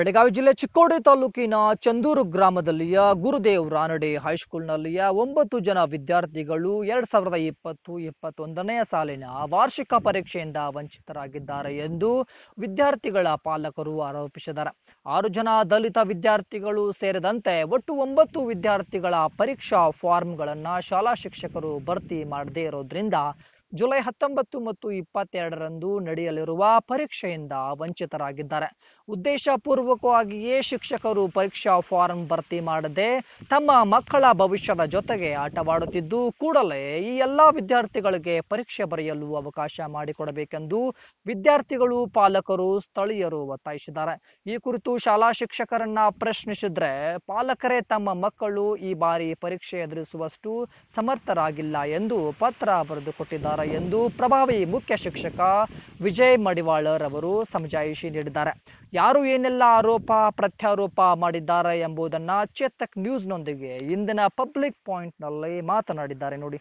ಬೆಳಗಾವಿ ಜಿಲ್ಲೆ ಚಿಕ್ಕೋಡಿ ತಾಲೂಕಿನ ಚಂದೂರು ಗ್ರಾಮದಲ್ಲಿಯ ಗುರುದೇವ್ ರಾನಡೆ ಹೈಸ್ಕೂಲ್ನಲ್ಲಿಯ ಒಂಬತ್ತು ಜನ ವಿದ್ಯಾರ್ಥಿಗಳು ಎರಡ್ ಸಾವಿರದ ಇಪ್ಪತ್ತು ಇಪ್ಪತ್ತೊಂದನೆಯ ಸಾಲಿನ ವಾರ್ಷಿಕ ಪರೀಕ್ಷೆಯಿಂದ ವಂಚಿತರಾಗಿದ್ದಾರೆ ಎಂದು ವಿದ್ಯಾರ್ಥಿಗಳ ಪಾಲಕರು ಆರೋಪಿಸಿದ್ದಾರೆ ಆರು ಜನ ದಲಿತ ವಿದ್ಯಾರ್ಥಿಗಳು ಸೇರಿದಂತೆ ಒಟ್ಟು ಒಂಬತ್ತು ವಿದ್ಯಾರ್ಥಿಗಳ ಪರೀಕ್ಷಾ ಫಾರ್ಮ್ಗಳನ್ನ ಶಾಲಾ ಶಿಕ್ಷಕರು ಭರ್ತಿ ಮಾಡದೇ ಇರೋದ್ರಿಂದ ಜುಲೈ ಹತ್ತೊಂಬತ್ತು ಮತ್ತು ಇಪ್ಪತ್ತೆರಡರಂದು ನಡೆಯಲಿರುವ ಪರೀಕ್ಷೆಯಿಂದ ವಂಚಿತರಾಗಿದ್ದಾರೆ ಉದ್ದೇಶಪೂರ್ವಕವಾಗಿಯೇ ಶಿಕ್ಷಕರು ಪರೀಕ್ಷಾ ಫಾರಂ ಭರ್ತಿ ಮಾಡದೆ ತಮ್ಮ ಮಕ್ಕಳ ಭವಿಷ್ಯದ ಜೊತೆಗೆ ಆಟವಾಡುತ್ತಿದ್ದು ಕೂಡಲೇ ಈ ಎಲ್ಲಾ ವಿದ್ಯಾರ್ಥಿಗಳಿಗೆ ಪರೀಕ್ಷೆ ಬರೆಯಲು ಅವಕಾಶ ಮಾಡಿಕೊಡಬೇಕೆಂದು ವಿದ್ಯಾರ್ಥಿಗಳು ಪಾಲಕರು ಸ್ಥಳೀಯರು ಒತ್ತಾಯಿಸಿದ್ದಾರೆ ಈ ಕುರಿತು ಶಾಲಾ ಶಿಕ್ಷಕರನ್ನ ಪ್ರಶ್ನಿಸಿದ್ರೆ ಪಾಲಕರೇ ತಮ್ಮ ಮಕ್ಕಳು ಈ ಬಾರಿ ಪರೀಕ್ಷೆ ಎದುರಿಸುವಷ್ಟು ಸಮರ್ಥರಾಗಿಲ್ಲ ಎಂದು ಪತ್ರ ಬರೆದುಕೊಟ್ಟಿದ್ದಾರೆ ಎಂದು ಪ್ರಭಾವಿ ಮುಖ್ಯ ಶಿಕ್ಷಕ ವಿಜಯ್ ಮಡಿವಾಳರ್ ಅವರು ಸಮಜಾಯಿಷಿ ನೀಡಿದ್ದಾರೆ ಯಾರು ಏನೆಲ್ಲ ಆರೋಪ ಪ್ರತ್ಯಾರೋಪ ಮಾಡಿದ್ದಾರೆ ಎಂಬುದನ್ನ ಚೇತಕ್ ನ್ಯೂಸ್ನೊಂದಿಗೆ ಇಂದಿನ ಪಬ್ಲಿಕ್ ಪಾಯಿಂಟ್ ನಲ್ಲಿ ಮಾತನಾಡಿದ್ದಾರೆ ನೋಡಿ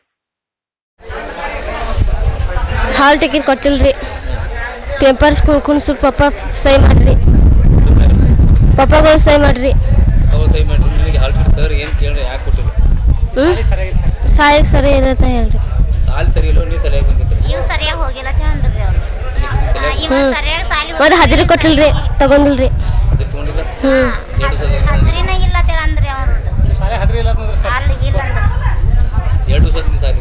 ಹಾಲ್ ಟಿಕೆಟ್ ಕೊಟ್ಟಿಲ್ರಿ ಪೇಪರ್ ಸ್ಕೂಲ್ ಕುಣ್ಸು ಪಪ್ಪ ಸೈ ಮಾಡ್ರಿ ಪಪ್ಪಗಳು ಸೈ ಮಾಡ್ರಿ ಅವ್ರು ಸಹಿ ಮಾಡಿ ನಿನಗೆ ಹಾಲ್ ಟಿಕೆಟ್ ಸರ್ ಏನು ಕೇಳ್ರಿ ಯಾಕೆ ಕೊಟ್ಟಿಲ್ಲ ಹ್ಞೂ ಸಾಯಿಗೆ ಸರಿ ಇರತ್ತ ಹೇಳ್ರಿ ಸಾಲ್ ಸರಿ ಇಲ್ಲ ನೀ ಸರಿಯಾಗಿ ಬಂದಿತ್ತು ಇವ್ ಸರಿಯಾಗಿ ಹೋಗಿಲ್ಲ ಅಂತ ಅಂದ್ರಿ ಅವ್ರು ಇವ ಹ್ಮ್. ಸರಿಯಾಗಿ ಸಾಲಿ ಮತ್ತೆ ಹಜರಿ ಕೊಟ್ಟಿಲ್ರಿ ತಗೊಂಡಿಲ್ರಿ ಅದ್ರ ತೊಗೊಂಡಿಲ್ಲ ಹ್ಞೂ ಎರಡು ಸಲ ಹದ್ರಿನ ಇಲ್ಲ ಅಂತ ಅಂದ್ರಿ ಅವ್ರದ್ದು ಸಾಲಿಗೆ ಇಲ್ಲ ಅಂದ್ರು. ಎರಡು ಸಲ ಸಾಲಿ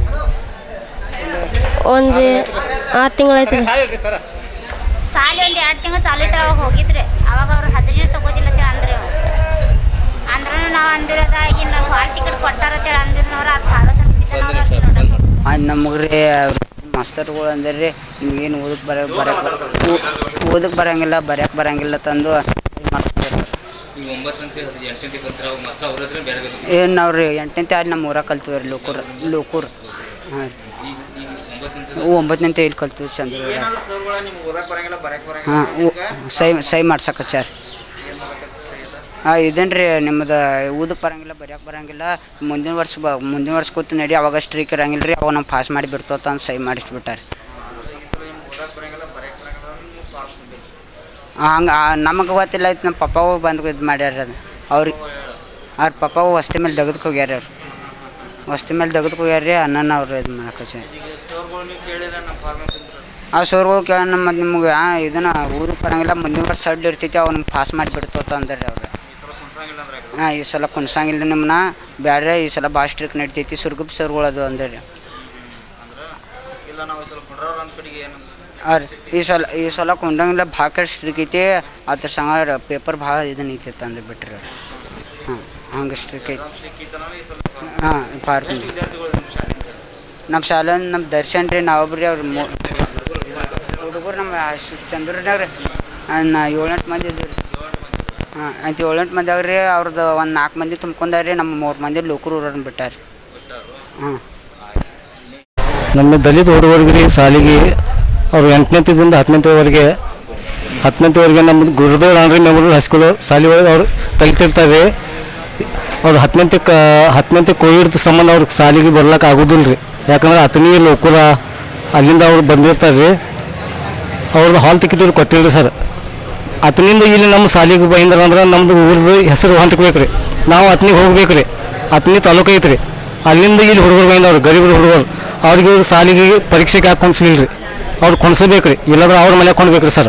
ಒಂದು ಆರು ತಿಂಗಳಾಯ್ತು ರೀ ಸಾಲಿ ಒಂದ್ ಎರಡ್ ತಿಂಗಳು ಚಾಲು ಇತ್ತು ಅವಾಗ ಹೋಗಿದ್ರಿ ಅವಾಗ ಅವ್ರು ಹದ್ರಿನ ತಗೋದಿಲ್ಲ ಅಂತ ಅಂದ್ರಿ ಅವ್ರು ಅಂದ್ರೂ ನಾವು ಅಂದಿರೋದ ಇನ್ನು ಹಾಲ್ ಟಿಕೆಟ್ ಕೊಟ್ಟಾರ ಅಂತೇಳಿ ಅಂದಿದ್ರು ಅವ್ರು ಅದು ಭಾರತ ಒಂದು ನಿಮಿಷ ಬಂದ್ ಮಾಡಿ ಅದು ನಮಗೆ ರೀ ಮಾಸ್ತರ್ಗಳು ಅಂದ್ರೆ ರೀ ನಿಮ್ಗೇನು ಓದಕ್ಕೆ ಬರ ಬರಕ್ಕೆ ಓದಕ್ಕೆ ಬರಂಗಿಲ್ಲ ಬರೆಯಕ್ಕೆ ಬರಂಗಿಲ್ಲ ತಂದು ಮಾಡ್ತಾರೆ ಈಗ ಒಂಬತ್ತಂತೆ ಅದು ಎಂಟಂತೆ ಕಲ್ತ್ರ ಅವಾಗ ಮಸ್ತ ಅವ್ರ ಹತ್ರ ಬೇರೆ ಬೇರೆ ಏನು ನಾವು ರೀ ಎಂಟನೇ ಅಲ್ಲಿ ನಮ್ಮ ಊರಾಗ ಕಲ್ತೀವಿ ರೀ ಲೋಕೂರ್ ಲೋಕೂರ್ ಹಾಂ ಈಗ ಈಗ ಒಂಬತ್ತಂತೆ ಒಂಬತ್ತನೇ ಇಲ್ಲಿ ಕಲ್ತೀವಿ ಚಂದ್ರ ಹಾಂ ಸೈ ಸೈ ಮಾಡ್ಸಕಚ್ಚಾರ ಹಾಂ ಇದೇನು ರೀ ನಿಮ್ಮದು ಓದಕ್ಕೆ ಬರಂಗಿಲ್ಲ ಬರೆಯಕ್ಕೆ ಬರಂಗಿಲ್ಲ ಮುಂದಿನ ವರ್ಷ ಬ ಮುಂದಿನ ವರ್ಷ ಕೂತು ನಡಿ ಅವಾಗ ಸ್ಟ್ರೀಕ್ ಇರಂಗಿಲ್ಲ ರೀ ಅವಾಗ ನಾವು ಪಾಸ್ ಮಾಡಿ ಬಿಡ್ತೋತ ಅಂತ ಸೈ ಮಾಡಿಸ್ಬಿಟ್ಟಾರೆ ಹಂಗೆ ನಮಗೆ ಗೊತ್ತಿಲ್ಲ ಐತೆ ನಮ್ಮ ಪಪ್ಪಗೂ ಬಂದು ಇದು ಮಾಡ್ಯಾರ ಅದು ಅವ್ರಿಗೆ ಅವ್ರ ಪಪ್ಪಗೂ ವಸ್ತಿ ಮೇಲೆ ತೆಗೆದಕ್ಕೆ ಹೋಗ್ಯಾರ ಅವ್ರು ವಸ್ತಿ ಮೇಲೆ ತೆಗೆದಕ್ಕೆ ಹೋಗ್ಯಾರ ರೀ ಅಣ್ಣನ ಅವ್ರು ಇದು ಮಾಡಕಚ್ಚ ಆ ಸೋರ್ಗಳು ಕೇಳ ಮತ್ತು ನಿಮ್ಗೆ ಯಾ ಇದನ್ನ ಊರಿಗೆ ಬರಂಗಿಲ್ಲ ಮುಂದಿನ ವರ್ಷ ಸಡ್ ಇರ್ತೈತಿ ಅವ್ ನಮ್ಗೆ ಪಾಸ್ ಮಾಡಿ ಬಿಡ್ತೋತ ಅಂದ್ರಿ ಅವ್ರು ಹಾಂ ಈ ಸಲ ಕುಣ್ಸಂಗಿಲ್ಲ ನಿಮ್ಮನ್ನ ಬ್ಯಾಡ್ರೆ ಈ ಸಲ ಭಾಳ ಸ್ಟ್ರಿಕ್ ನಡಿತೈತಿ ಸುರ್ಗುಪ್ ಸರ್ಗಳು ಅದು ಅಂದ್ರಿ ಅವ್ರು ಈ ಸಲ ಈ ಸಲ ಕುಂಡಂಗಿಲ್ಲ ಭಾಳ ಸ್ಟ್ರಿಕ್ ಐತಿ ಅದ್ರ ಸಂಗ ಪೇಪರ್ ಭಾಳ ಇದನ್ನ ಐತಿ ಅಂದು ಬಿಟ್ರಿ ಹಾಂ ಹಂಗೆ ಸ್ಟ್ರಿಕ್ ಐತಿ ಹಾಂ ಪಾರ್ಕ್ ನಮ್ಮ ಶಾಲೆ ನಮ್ಮ ದರ್ಶನ್ ರೀ ನಾವೊಬ್ರಿ ಅವ್ರು ಮೂ ಹುಡುಗರು ನಮ್ಮ ಚಂದ್ರನಾಗ ರೀ ನಾ ಏಳೆಂಟು ಮಂದಿ ಇದ್ದೀವಿ ರೀ ಹಾಂ ಆಯ್ತು ಏಳೆಂಟು ಮಂದಿ ಅವ್ರಿ ಅವ್ರದ್ದು ಒಂದು ನಾಲ್ಕು ಮಂದಿ ತುಂಬ್ಕೊಂಡಾರ ರೀ ನಮ್ಮ ಮೂರು ಮಂದಿ ಲೋಕರು ಊರನ್ನ ಬಿಟ್ಟಾರ ಹಾಂ ನಮ್ಮ ದಲಿತ ಹುಡುಗರಿಗೆ ಸಾಲಿಗೆ ಅವರು ಎಂಟನೇದಿಂದ ಹತ್ತನೇವರೆಗೆ ಹತ್ತನೇವರೆಗೆ ನಮ್ಮ ಗುರುದೇವ್ ರಾನ್ರಿ ಮೆಮೋರಿಯಲ್ ಹೈಸ್ಕೂಲು ಶಾಲೆ ಒಳಗೆ ಅವ್ರು ಕಲಿತಿರ್ತಾರೆ ಅವ್ರು ಹತ್ತನೇತೆ ಕ ಹತ್ತನೇತೆ ಕೋವಿಡ್ ಸಂಬಂಧ ಅವ್ರಿಗೆ ಸಾಲಿಗೆ ಬರ್ಲಿಕ್ಕೆ ಆಗೋದಿಲ್ಲ ರೀ ಯಾಕಂದ್ರೆ ಹತ್ತನೇ ಲೋಕರ ಅಲ್ಲಿಂದ ಅವ್ರು ಬಂದಿರ್ತಾರೆ ರೀ ಅವ್ರದ್ದು ಹಾಲ್ ಟಿಕೆಟ್ ಇವ್ರು ಕೊಟ್ಟಿಲ್ಲ ರೀ ಸರ್ ಹತ್ತನಿಂದ ಇಲ್ಲಿ ನಮ್ಮ ಶಾಲೆಗೆ ಬಂದ್ರ ಅಂದ್ರೆ ನಮ್ದು ಊರ್ದು ಹೆಸರು ಹೊಂಟ್ಬೇಕು ರೀ ನಾವು ಹತ್ತನಿಗೆ ಹೋಗ್ಬೇಕು ರೀ ಹತ್ತನೇ ತಾಲೂಕು ಐತೆ ರೀ ಅಲ್ಲಿಂದ ಇಲ್ಲಿ ಹುಡುಗರು ಬಂದವ್ರು ಗರೀಬರು ಹುಡುಗರು ಅವ್ರಿಗೆ ಇವ್ರು ಶಾಲೆಗೆ ಪರೀಕ್ಷೆಗೆ ಹಾಕಿ ಕೊಡ್ಸಿಲ್ಲ ರೀ ಅವ್ರು ಕೊಡ್ಸಬೇಕು ರೀ ಇಲ್ಲಾಂದ್ರೆ ಅವ್ರ ಮನೆ ಕೊಂಡ್ಬೇಕು ರೀ sir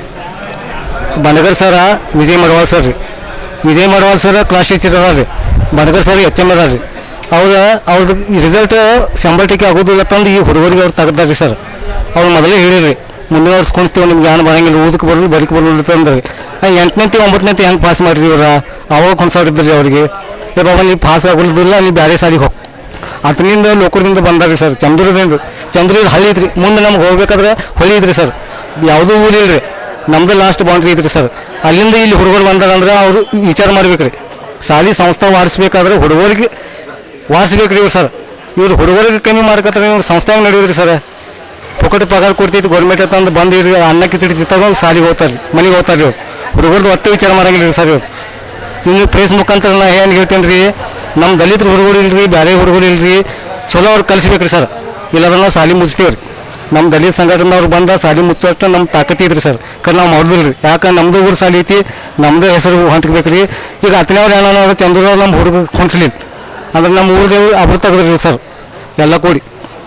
Banagar sir Vijay Madiwal sir ರೀ Vijay Madiwal sir class teacher ಅದಾರ ರೀ ಬನಗರ್ ಸರ್ ಎಚ್ ಎಮ್ ಅದಾರ ರೀ ಅವ್ರ ಅವ್ರದ್ದು ರಿಸಲ್ಟ್ ಶಂಬರ್ ಟಿಕೆ ಆಗೋದಿಲ್ಲ ತಂದು ಈ ಹುಡುಗರಿಗೆ ಅವ್ರು ತೆಗ್ದಾರ ರೀ ಸರ್ ಅವ್ರು ಮೊದಲೇ ಹೇಳಿರಿ ಮುಂದಿನ ವರ್ಷ ಕುಣಿಸ್ತೀವಿ ನಿಮ್ಗೆ ಏನು ಬರಂಗಿಲ್ಲ ಓದಕ್ಕೆ ಬರಲು ಬರೀಕ್ ಬರಲ್ಲ ತಂದ್ರಿ ಎಂಟನೇತಿ ಒಂಬತ್ತನೇತಿ ಹೆಂಗೆ ಪಾಸ್ ಮಾಡಿರಿ ಇವ್ರ ಅವಾಗ ಕೊನ್ಸಾಡಿದ್ರಿ ಅವ್ರಿಗೆ ಏ ಬಾಬಾ ನೀವು ಪಾಸ್ ಆಗೋದಿಲ್ಲ ನೀವು ಬೇರೆ ಸಾಲಿಗೆ ಹೋಗಿ ಅದರಿಂದ ಲೋಕದಿಂದ ಬಂದಾರಿ ಸರ್ ಚಂದ್ರದಿಂದ ಚಂದ್ರ ಹಳ್ಳಿ ಐತ್ರಿ ಮುಂದೆ ನಮ್ಗೆ ಹೋಗ್ಬೇಕಾದ್ರೆ ಹೊಳಿ ಐತ್ರಿ ಸರ್ ಯಾವುದೂ ಊರಿಲ್ಲ ರೀ ನಮ್ದು ಲಾಸ್ಟ್ ಬೌಂಡ್ರಿ ಐತ್ರಿ ಸರ್ ಅಲ್ಲಿಂದ ಇಲ್ಲಿ ಹುಡುಗರು ಬಂದಾರ ಅಂದ್ರೆ ಅವರು ವಿಚಾರ ಮಾಡ್ಬೇಕ್ರಿ ಸಾಲಿ ಸಂಸ್ಥೆ ವಾರಿಸ್ಬೇಕಾದ್ರೆ ಹುಡುಗರಿಗೆ ವಾರಿಸ್ಬೇಕ್ರಿ ಇವ್ರು ಸರ್ ಇವ್ರು ಹುಡುಗರಿಗೆ ಕಮ್ಮಿ ಮಾಡ್ಕತ್ತಾರೆ ಇವ್ರು ಸಂಸ್ಥೆ ನಡೆಯೋದ್ರಿ ಸರ್ ಪುಕ್ಕಟ ಪಗಾರ ಕೊಡ್ತೈತಿ ಗೌರ್ಮೆಂಟ್ ತಂದು ಬಂದು ಇವ್ರಿಗೆ ಅನ್ನ ಕಿಚಡಿ ತಿಂತಾಗ ಸಾಲಿಗೆ ಹೋಗ್ತಾರೆ ಮನೆಗೆ ಹೋಗ್ತಾರೆ ಇವ್ರು ಹುಡುಗರ್ದು ಒಟ್ಟು ವಿಚಾರ ಮಾಡಂಗಿಲ್ಲ ರೀ ಸರ್ ಇವ್ರು ಇನ್ನು ಪ್ರೇಸ್ ಮುಖಾಂತರ ನಾ ಏನು ಹೇಳ್ತೇನೆ ರೀ ನಮ್ಮ ದಲಿತ ಹುಡುಗರು ಇಲ್ರಿ ಬೇರೆ ಹುಡುಗರು ಇಲ್ರಿ ಚಲೋ ಅವ್ರು ಕಲಿಸ್ಬೇಕ್ರಿ ಸರ್ ಇಲ್ಲಾಂದ್ರೆ ನಾವು ಸಾಲಿ ಮುಗಿಸ್ತೀವಿ ರೀ ನಮ್ಮ ದಲಿತ ಸಂಘಟನೆದವ್ರು ಬಂದ ಸಾಲಿ ಮುಚ್ಚೋಷ್ಟು ನಮ್ಮ ತಾಕತ್ ಐತ್ರಿ ಸರ್ ಕರ್ ನಾವು ಮಾಡೋದಿಲ್ಲ ರೀ ಯಾಕಂದ್ರೆ ನಮ್ಮದು ಊರು ಸಾಲಿ ಐತಿ ನಮ್ಮದು ಹೆಸರು ಹೊಂಟ್ಬೇಕು ರೀ ಈಗ ಹತ್ತನೇವ್ರು ಏನೋ ಚಂದ್ರವ್ರು ನಮ್ಮ ಹುಡುಗ ಹೊಂದ್ಸಲಿ ಅಂದ್ರೆ ನಮ್ಮ ಊರ್ದೇವ್ರು ಅಬ್ರು ತೆಗೆದ್ರಿ ಸರ್ ಎಲ್ಲ ಕೂಡಿ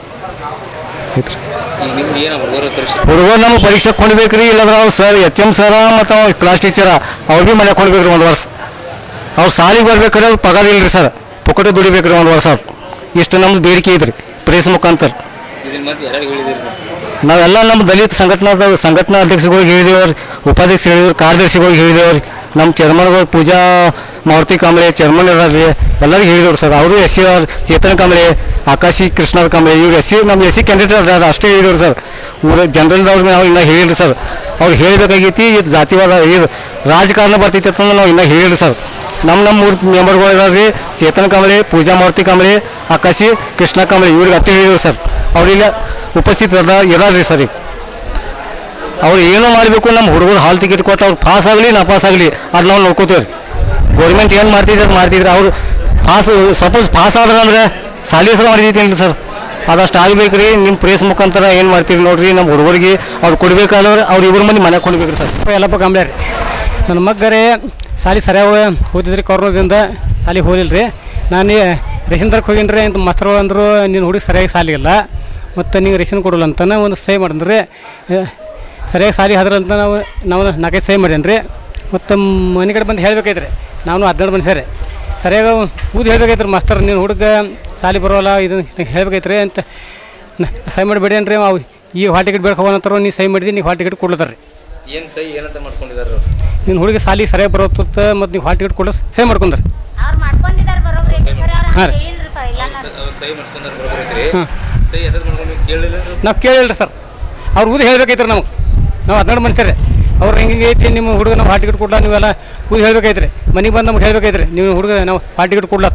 ಐತ್ರಿ ಈಗ ನಿಮ್ಗೆ ಏನು ಹುಡುಗರು ಪರೀಕ್ಷೆ ಹುಡುಗರು ನಮ್ಗೆ ಪರೀಕ್ಷೆ ಕೊಂಡ್ಬೇಕ್ರಿ ಇಲ್ಲಂದ್ರೆ ಅವ್ರು ಸರ್ ಎಚ್ ಎಮ್ ಸರ ಮತ್ತು ಅವ್ರು ಕ್ಲಾಸ್ ಟೀಚರ ಅವ್ರು ಭೀ ಮನೆ ಕೊಂಡ್ಬೇಕ್ರಿ ಒಂದು ವರ್ಷ ಅವ್ರು ಸಾಲಿಗೆ ಬರ್ಬೇಕಾದ್ರೆ ಅವ್ರು ಪಗಾರ ಇಲ್ರಿ ಸರ್ ಪುಕ್ಕಟೆ ದುಡಿಬೇಕ್ರಿ ಒಂದು ವರ್ಷ ಅವ್ರು ಇಷ್ಟು ನಮ್ದು ಬೇಡಿಕೆ ಐತ್ರಿ ಪ್ರೆಸ್ ಮುಖಾಂತರ ಇದನ್ನ ಮತ್ತೆ ಯಾರಿಗೆ ಹೇಳಿದಿರಿ ನಾವೆಲ್ಲ ನಮ್ಮ ದಲಿತ ಸಂಘಟನಾ ಸಂಘಟನಾ ಅಧ್ಯಕ್ಷಗಳಿಗೆ ಹೇಳಿದೇವ್ರಿ ಉಪಾಧ್ಯಕ್ಷ ಹೇಳಿದ್ರು ಕಾರ್ಯದರ್ಶಿಗಳಿಗೆ ಹೇಳಿದೇವ್ರಿ ನಮ್ಮ ಚೇರ್ಮನ್ಗಳು ಪೂಜಾ ಮಾರುತಿ ಕಾಂಬ್ಳೆ ಚೇರ್ಮನ್ ಇದಾರ್ರಿ ಎಲ್ಲರಿಗೂ ಹೇಳಿದವ್ರು ಸರ್ ಅವರು ಎಸ್ ಸಿ ಅವ್ರು ಚೇತನ್ ಕಾಂಬ್ಳೆ ಆಕಾಶಿ ಕೃಷ್ಣ ಕಾಂಬ್ಳೆ ಇವ್ರು ಎಸ್ ಸಿ ನಮ್ಮ ಎಸ್ ಸಿ ಕ್ಯಾಂಡಿಡೇಟ್ ಅದಾರ ಅಷ್ಟೇ ಹೇಳಿದವ್ರು ಸರ್ ಊರ ಜನರಲ್ದವ್ರು ನಾವು ಇನ್ನೂ ಹೇಳಿರಿ ಸರ್ ಅವ್ರು ಹೇಳಬೇಕಾಗೈತಿ ಇದು ಜಾತಿವಾದ ಇದು ರಾಜಕಾರಣ ಬರ್ತೈತಿ ಅಂತಂದ್ರೆ ನಾವು ಇನ್ನೂ ಹೇಳಿರಿ ಸರ್ ನಮ್ಮ ನಮ್ಮ ಮೂರು ಮೆಂಬರ್ಗಳು ಇದಾರ್ರಿ ಚೇತನ್ ಕಾಂಬ್ಳೆ ಪೂಜಾ ಮಾರುತಿ ಕಾಂಬ್ಳೆ ಆಕಾಶಿ ಕೃಷ್ಣ ಕಾಂಬ್ಳೆ ಇವ್ರಿಗೆ ಅಷ್ಟೇ ಹೇಳಿದ್ರು ಸರ್ ಅವ್ರಿಲ್ಲ ಉಪಸ್ಥಿತ ಇದಾರ್ರಿ ಸರ್ ಈಗ ಅವ್ರು ಏನೋ ಮಾಡಬೇಕು ನಮ್ಮ ಹುಡುಗರು ಹಾಲ್ ಟಿಕೆಟ್ ಕೊಟ್ಟು ಅವ್ರು ಪಾಸ್ ಆಗಲಿ ನಾ ಪಾಸ್ ಆಗಲಿ ಅದು ನಾವು ನೋಡ್ಕೋತೀವಿ ಗೌರ್ಮೆಂಟ್ ಏನು ಮಾಡ್ತಿದ್ರೆ ಅದು ಮಾಡ್ತಿದ್ರೆ ಅವ್ರು ಪಾಸ್ ಸಪೋಸ್ ಪಾಸ್ ಆದ್ರೆ ಅಂದ್ರೆ ಸಾಲಿ ಹೆಸರು ಮಾಡಿದೈತೇನ್ರಿ ಸರ್ ಅದಷ್ಟು ಆಗ್ಬೇಕು ರೀ ನಿಮ್ಮ ಪ್ರೇಸ್ ಮುಖಾಂತರ ಏನು ಮಾಡ್ತೀರಿ ನೋಡ್ರಿ ನಮ್ಮ ಹುಡುಗರಿಗೆ ಅವ್ರು ಕೊಡ್ಬೇಕಾದ್ರೆ ಅವ್ರು ಇಬ್ಬರು ಮಂದಿ ಮನೆಗೆ ಕೊಡ್ಬೇಕು ರೀ ಸರ್ ಎಲ್ಲಪ್ಪ ಕಂಬ್ಳೆ ರೀ ನನ್ನ ಮಗ್ಗರೇ ಸಾಲಿ ಸರಿಯಾಗಿ ಓದಿದ್ರಿ ಕೊರೋನಾದಿಂದ ಸಾಲಿಗೆ ಹೋಗಿಲ್ಲ ರೀ ನಾನು ರೇಷನ್ ತರಕ್ಕೆ ಹೋಗಿನ್ರಿ ಅಂತ ಮಾಸ್ತರ್ಗಳು ಅಂದರು ನಿನ್ನ ಹುಡುಗ ಸರಿಯಾಗಿ ಸಾಲಿಗಿಲ್ಲ ಮತ್ತು ನಿಂಗೆ ರೇಷನ್ ಕೊಡಲ್ಲ ಅಂತಾನೆ ಒಂದು ಸಹಿ ಮಾಡಿದ್ರಿ ಸರಿಯಾಗಿ ಸಾಲಿ ಹಾದ್ರಂತ ನಾವು ನಾವು ನಾಲ್ಕೈದು ಸಹಿ ಮಾಡೇನಿ ರೀ ಮತ್ತು ಮನೆ ಕಡೆ ಬಂದು ಹೇಳ್ಬೇಕೈತ್ರಿ ನಾನು ಹದಿನೆರಡು ಮನುಷ್ಯರೇ ಸರಿಯಾಗಿ ಊದು ಹೇಳ್ಬೇಕೈತ್ರಿ ಮಾಸ್ತರ್ ನಿನ್ನ ಹುಡುಗ ಸಾಲಿ ಬರೋಲ್ಲ ಇದನ್ನು ಹೇಳ್ಬೇಕೈತ್ರಿ ಅಂತ ನ- ಸಹಿ ಮಾಡಿಬೇಡೇನ್ರಿ ಅವು ಈ ಹಾಲ್ ಟಿಕೆಟ್ ಬೇಕು ಹೋಗೋಣಂತಾರ ನೀ ಸಹಿ ಮಾಡಿದಿ ನೀವು ಹಾಲ್ ಟಿಕೆಟ್ ಕೊಡ್ಲತ್ತಾರ ರೀ ಏನು ಸೈ ಏನಂತ ಮಾಡ್ಕೊಂಡಿದ್ದಾರೆ ಅವ್ರು ನಿನ್ನ ಹುಡುಗಿ ಸಾಲಿ ಸರಿಯಾಗಿ ಬರೋತ್ತ ಮತ್ತು ನೀವು ಹಾಲ್ ಟಿಕೆಟ್ ಕೊಡೋ ಸೇ ಮಾಡ್ಕೊಂಡ್ರಿ ಅವ್ರು ಮಾಡ್ಕೊಂಡಿದ್ದಾರೆ ಬರೋಬ್ರಿ ಬರೀ ಅವ್ರು ಹಾಂ ರೀ. ಹೇಳಿಲ್ರಿಪ್ಪ ಇಲ್ಲ ನಾನು ಅವ್ರು ಸೈ ಮಾಡಿಸ್ಕೊಂಡ್ರೆ ಬರೋಬ್ಬರ ಐತ್ರಿ ಹಾಂ. ಸೈ ಎದ್ರ ಮಾಡ್ಕೊಂಡು ಕೇಳಿಲ್ಲ ನಾವು ಕೇಳಿಲ್ಲ ಸರ್ ಅವ್ರು ಊದಿ ಹೇಳ್ಬೇಕೈತ್ರಿ ನಮಗೆ ನಾವು ಹದಿನೆರಡು ಮನುಷ್ಯರೇ ಅವ್ರು ಹಿಂಗೆ ಐತಿ ನಿಮ್ಮ ಹುಡುಗ ನಾವು ಹಾಲ್ ಟಿಕೆಟ್ ಕೊಡ್ಲ ನೀವೆಲ್ಲ ಊದಿ ಹೇಳ್ಬೇಕೈತ್ರಿ ಮನೆಗೆ ಬಂದು ನಮ್ಗೆ ಹೇಳ್ಬೇಕೈತ್ರಿ ನೀವು ಹುಡುಗ ನಾವು ಹಾಲ್ ಟಿಕೆಟ್ ಕೊಡ್ಲ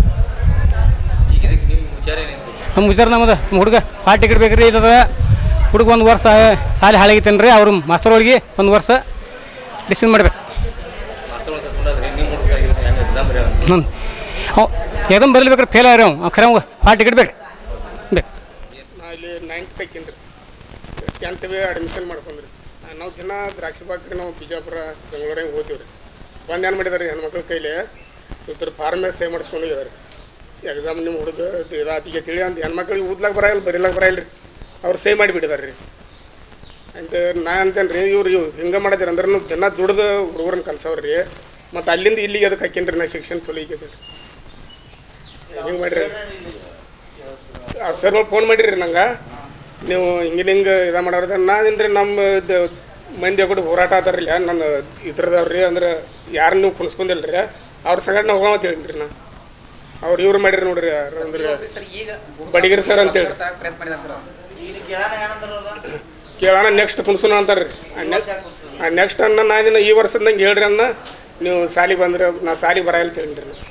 ಈಗ ಇದಕ್ಕೆ ನಿಮ್ಮ ವಿಚಾರ ಏನಿತ್ತು ನಮ್ಮ ವಿಚಾರ ನಮ್ಮದು ನಮ್ಮ ಹುಡುಗ ಹಾಲ್ ಟಿಕೆಟ್ ಬೇಕ್ರಿ ಇಲ್ಲದ ಹುಡುಗ ಒಂದು ವರ್ಷ ಸಾಲಿ ಹಾಳಾಗಿತ್ತೇನೆ ರೀ ಅವ್ರು ಮಾಸ್ತರ್ ಅವ್ರಿಗೆ ಒಂದು ವರ್ಷ ಡಿಸ್ಮಿಸ್ ಮಾಡ್ಬೇಕು ಮಾಸ್ತರ್ ಸಸ್ಪೆಂಡ್ ಆದ್ರಿ ನಿಮ್ಮ ಹುಡುಗ ಸಾಗಿದ್ರೆ ಹೆಂಗೆ ಎಕ್ಸಾಮ್ ರೀ ಅವ್ನು ಹ್ಞೂ ಅವ್ ಯಾವ್ದೊಂದು ಬರಲಿಬೇಕಾರೆ ಫೇಲ್ ಆಗ್ಯಾವ ಅವ್ನು ಖರೆ ಅವ್ಗೆ ಹಾಲ್ ಟಿಕೆಟ್ ಬೇಕು ಬೇಕು ನಾ ಇಲ್ಲಿ ನೈನ್ತ್ ಪೈಕಿಂದ್ರಿ ಟೆಂತ್ ಬಿ ಅಡ್ಮಿಷನ್ ಮಾಡ್ಕೊಂಡ್ರಿ ನಾವು ದಿನ ದ್ರಾಕ್ಷಿ ಬಾಕ್ರಿ ನಾವು ಬಿಜಾಪುರ ಬೆಂಗಳೂರಿಗೆ ಹೋಗ್ತೀವಿ ರೀ ಒಂದು ಏನು ಮಾಡಿದಾರೆ ಹೆಣ್ಮಕ್ಳ ಕೈಲಿ ಇವ್ರ ಫಾರ್ಮೇ ಸೇವ್ ಮಾಡಿಸ್ಕೊಂಡು ಹೋಗಿದಾರೆ ಎಕ್ಸಾಮ್ ನಿಮ್ಮ ಹುಡುಗ ಇದಾತಿಗೆ ತಿಳಿ ಅಂತ ಹೆಣ್ಮಕ್ಳಿಗೆ ಊದ್ಲಾಗ ಬರಲ್ಲ ಬರೀಲಾಗ ಬರಲ್ಲ ರೀ ಅವ್ರು ಸೇವ್ ಮಾಡಿಬಿಟ್ಟಿದಾರೆ ರೀ ಅಂತ ನಾ ಅಂತೇನೆ ರೀ ಇವ್ರು ಇವ್ ಹಿಂಗೆ ಮಾಡಿದ್ರಿ ಅಂದ್ರೆ ದಿನ ದುಡ್ದು ಹುಡುಗರನ್ನ ಕಲ್ಸವ್ರಿ ರೀ ಮತ್ತು ಅಲ್ಲಿಂದ ಇಲ್ಲಿಗೆ ಅದಕ್ಕೆ ಹಾಕೇನ್ರಿ ನಾ ಶಿಕ್ಷಣ ಚಲೋ ಈಗೈತೆ ಹಿಂಗೆ ಮಾಡಿರಿ ಆ ಸರ್ಗಳು ಫೋನ್ ಮಾಡಿರಿ ನಂಗೆ ನೀವು ಹಿಂಗೆ ಹಿಂಗೆ ಇದು ಮಾಡೋರ್ದ ನಾನೇನು ರೀ ನಮ್ಮ ಇದು ಮಂದಿ ಕೂಡ ಹೋರಾಟ ಆತಾರಿಲ್ಲ ನನ್ನ ಇದ್ರದವ್ರು ರೀ ಅಂದ್ರೆ ಯಾರು ನೀವು ಕುಣಿಸ್ಕೊಂಡಿಲ್ಲ ರೀ ಅವ್ರ ಸಂಘಟನೆ ಹೋಗೋಂತ ಹೇಳಿದ್ರಿ ನಾ ಅವ್ರು ಇವ್ರು ಮಾಡಿರಿ ನೋಡ್ರಿ ಯಾರು ಅಂದ್ರೆ ಬಡಿಗಿರಿ ಸರ್ ಅಂತೇಳಿ ಕೇಳೋಣ ನೆಕ್ಸ್ಟ್ ಕುಣಿಸೋಣ ಅಂತಾರೆ ರೀ ನೆಕ್ಸ್ಟ್ ಅನ್ನ ನಾನು ಈ ವರ್ಷದ ನಂಗೆ ಹೇಳ್ರಿ ಅನ್ನ ನೀವು ಸಾಲಿ ಬಂದ್ರೆ ನಾ ಸಾಲಿ ಬರಲ್ಲ ಅಂತ ಹೇಳಿದ್ರಿ ನಾ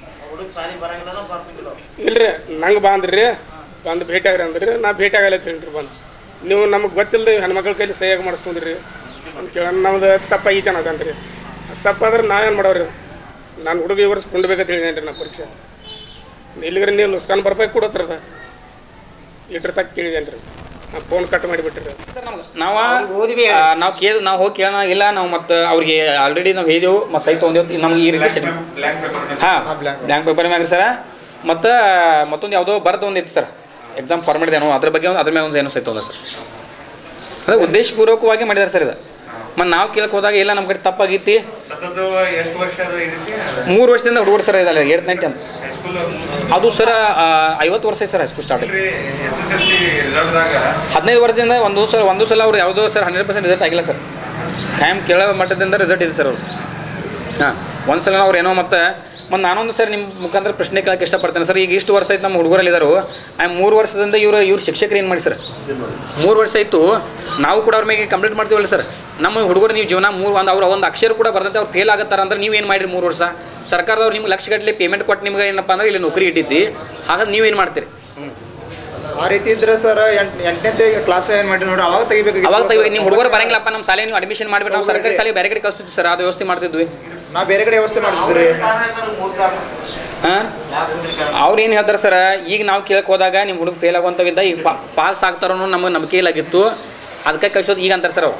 ಇಲ್ರಿ ನಂಗೆ ಬಂದ್ರಿ ಬಂದು ಭೇಟಿ ಆಗ್ರಿ ಅಂದ್ರಿ ನಾ ಭೇಟಿ ಆಗಲ್ಲ ಅಂತ ಹೇಳ್ರಿ ಬಂದು ನೀವು ನಮಗೆ ಗೊತ್ತಿಲ್ಲದೆ ಹೆಣ್ಮಕ್ಳ ಕೈಲಿ ಸಹಿಯಾಗಿ ಮಾಡಿಸ್ಕೊಂಡ್ರಿ ಅಂತ ಕೇಳ ನಮ್ದು ತಪ್ಪಾಗೈತೆ ಅನ್ನೋದನ್ ರೀ ತಪ್ಪಾದ್ರೆ ನಾವೇನು ಮಾಡವ್ರಿ ನಾನು ಹುಡುಗ ಈ ವರ್ಷ ಕೊಂಡ್ಬೇಕಂತ ಹೇಳಿದೇನೆ ರೀ ನಾ ಪರೀಕ್ಷೆ ಇಲ್ಲಿಗ್ರಿ ನೀವು ನುಸ್ಕಾನ್ ಬರ್ಬೇಕು ಕೊಡತ್ರದ ಇಟ್ರ ತಕ್ಕ ಕೇಳಿದೇನೆ ರೀ ಫೋನ್ ಕಟ್ ಮಾಡಿಬಿಟ್ರಿ ನಾವು ನಾವು ಕೇಳಿ ನಾವು ಹೋಗಿ ಕೇಳೋಣ ಇಲ್ಲ ನಾವು ಮತ್ತೆ ಅವ್ರಿಗೆ ಆಲ್ರೆಡಿ ನಾವು ಹೇಳಿದೆವು ಮತ್ತು ಸೈ ತೊಗೊಂಡೆವು ನಮ್ಗೆ ಈ ರೀತಿ ಸೆಟ್ ಹಾಂ ಬ್ಲ್ಯಾಂಕ್ ಪೇಪರ್ ಮ್ಯಾಗ ಸರ ಮತ್ತು ಮತ್ತೊಂದು ಯಾವುದೋ ಬರದು ಒಂದು ಇತ್ತು ಸರ್ ಎಕ್ಸಾಮ್ ಫಾರ್ಮೆಟ್ ಏನೋ ಅದ್ರ ಬಗ್ಗೆ ಒಂದು ಅದ್ರ ಮೇಲೆ ಒಂದು ಏನೋ ಸೈ ತೊಗೊಂಡ ಸರ್ ಅದೇ ಉದ್ದೇಶಪೂರ್ವಕವಾಗಿ ಮಾಡಿದ್ದಾರೆ ಸರ್ ಇದು ಮತ್ತು ನಾವು ಕೇಳಕ್ಕೆ ಹೋದಾಗ ಇಲ್ಲ ನಮ್ಮ ಕಡೆ ತಪ್ಪಾಗೈತಿ ಎಷ್ಟು ವರ್ಷ ಅದು ಇದಕ್ಕೆ ಮೂರು ವರ್ಷದಿಂದ ಹುಡುಗರು ಸರ್ ಇದಲ್ಲ ಏಟ್ ನೈನ್ ಟೆಂತ್ ಅದು ಸರ್ ಐವತ್ತು ವರ್ಷ ಐತೆ sir high school start S S L C ರಿಸಲ್ಟ್ದಾಗ ಹದಿನೈದು ವರ್ಷದಿಂದ ಒಂದು ಸಲ ಒಂದು ಸಲ ಅವ್ರು ಯಾವುದೋ ಸರ್ ಹಂಡ್ರೆಡ್ ಪರ್ಸೆಂಟ್ ರಿಸಲ್ಟ್ ಆಗಿಲ್ಲ ಸರ್ ಟೈಮ್ ಕೇಳೋ ಮಟ್ಟದಿಂದ ರಿಸಲ್ಟ್ ಇದೆ ಸರ್ ಅವರು ಹಾಂ ಒಂದು ಸಲ ಅವ್ರು ಏನೋ ಮತ್ತೆ ಮತ್ತು ನಾನೊಂದು ಸರ್ ನಿಮ್ಮ ಮುಖಾಂತರ ಪ್ರಶ್ನೆ ಕೇಳಕ್ಕೆ ಇಷ್ಟಪಡ್ತೇನೆ ಸರ್ ಈಗ ಇಷ್ಟು ವರ್ಷ ಆಯ್ತು ನಮ್ಮ ಹುಡುಗರಲ್ಲಿದ್ದಾರು ಆ ಮೂರು ವರ್ಷದಿಂದ ಇವರು ಇವ್ರು ಶಿಕ್ಷಕರು ಏನು ಮಾಡಿ ಸರ್ ಮೂರು ವರ್ಷ ಆಯಿತು ನಾವು ಕೂಡ ಅವ್ರ ಮೇಲೆ ಕಂಪ್ಲೇಂಟ್ ಮಾಡ್ತೀವಲ್ಲ ಸರ್ ನಮ್ಮ ಹುಡುಗರು ನೀವು ಜೀವನ ಮೂರು ಒಂದು ಅವ್ರು ಒಂದು ಅಕ್ಷರ ಕೂಡ ಬರ್ತಂತೆ ಅವ್ರು ಫೇಲ್ ಆಗತ್ತಾರ ಅಂದ್ರೆ ನೀವೇನು ಮಾಡಿರಿ ಮೂರು ವರ್ಷ ಸರ್ಕಾರದವ್ರು ನಿಮ್ಗೆ ಲಕ್ಷಗಟ್ಟಲೆ ಪೇಮೆಂಟ್ ಕೊಟ್ಟು ನಿಮ್ಗೆ ಏನಪ್ಪ ಅಂದ್ರೆ ಇಲ್ಲಿ ನೌಕರಿ ಇಟ್ಟಿದ್ದಿ ಹಾಗಾದ್ರೆ ನೀವೇನು ಮಾಡ್ತೀರಿ ಆ ರೀತಿ ಇದ್ರೆ ಸರ್ ಎಂಟನೇ ಕ್ಲಾಸ್ ಏನು ಮಾಡಿ ನೋಡಿ ಅವಾಗ ತೆಗಿಬೇಕು ಅವಾಗ ತೆಗಿಬೇಕು ನಿಮ್ಮ ಹುಡುಗರು ಬರಂಗಿಲ್ಲಪ್ಪ ನಮ್ಮ ಶಾಲೆ ನೀವು ಅಡ್ಮಿಷನ್ ಮಾಡಿಬಿಟ್ಟು ನಾವು ಸರ್ಕಾರಿ ಶಾಲೆ ಬೇರೆ ಕಡೆ ಕಳಿಸ್ತಿದ್ವಿ ಸರ್ ಅದು ವ್ಯವಸ್ಥೆ ಮಾಡ್ತಿದ್ವಿ ನಾವು ಬೇರೆ ಕಡೆ ವ್ಯವಸ್ಥೆ ಮಾಡ್ತಿದ್ರಿ ಹಾಂ ಅವ್ರು ಏನು ಹೇಳ್ತಾರೆ ಸರ್ ಈಗ ನಾವು ಕೇಳಕ್ಕೆ ಹೋದಾಗ ನಿಮ್ಮ ಹುಡುಗ ಫೇಲ್ ಆಗುವಂಥವಿದ್ದ ಈಗ ಪಾ ಪಾಸ್ ಆಗ್ತಾರೋ ನಮಗೆ ನಂಬಿಕೆ ಇಲ್ಲಾಗಿತ್ತು ಅದಕ್ಕೆ ಕಳ್ಸೋದು ಈಗ ಅಂತಾರೆ ಸರ್ ಅವ್ರು